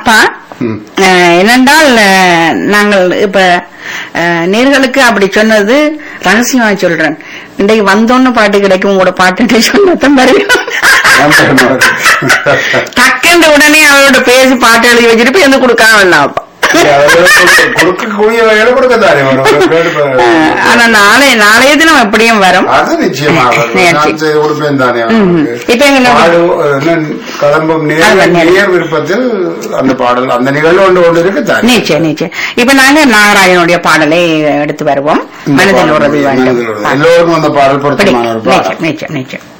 அப்பா ம். அஹ், என்னென்றால் அஹ், நாங்கள் இப்ப அஹ், நேர்களுக்கு அப்படி சொன்னது ரகசியமா சொல்றேன் இன்றைக்கு வந்தோன்னு பாட்டு கிடைக்கும் உங்களோட பாட்டு சொன்னதான் வருவேன் டக்குன்னு உடனே அவரோட பேசி பாட்டு எழுதி வச்சுட்டு போய் வந்து கொடுக்காம அப்பா கொடுக்கக்கூடிய வகையில கொடுக்கத்தானே வரும் அஹ், ஆனா நாளை நாளைய தினம் எப்படியும் வரும் அது நிச்சயமாக வரும். நிச்சயம். நான் செய்து கொடுப்பேன் தானே ம். அவருக்கு. இப்ப எங்க பாடு, என்ன, கலம்பும் நேர் அது நேர். நேர் விருப்பத்தில் அந்த பாடல் அந்த நிகழ்வு ஒன்று ஒன்று இருக்கு தானே நிச்சயம் நிச்சயம் இப்ப நாங்க நாராயணனுடைய பாடலை எடுத்து வருவோம் இந்த மனதில் பாடல் உறுதி வேண்டும் மனதில் உறுதி. எல்லோருக்கும் அந்த பாடல் பிடிக்கும். பொருத்தமான ஒரு பாடல் நிச்சயம் நிச்சயம் நிச்சயம்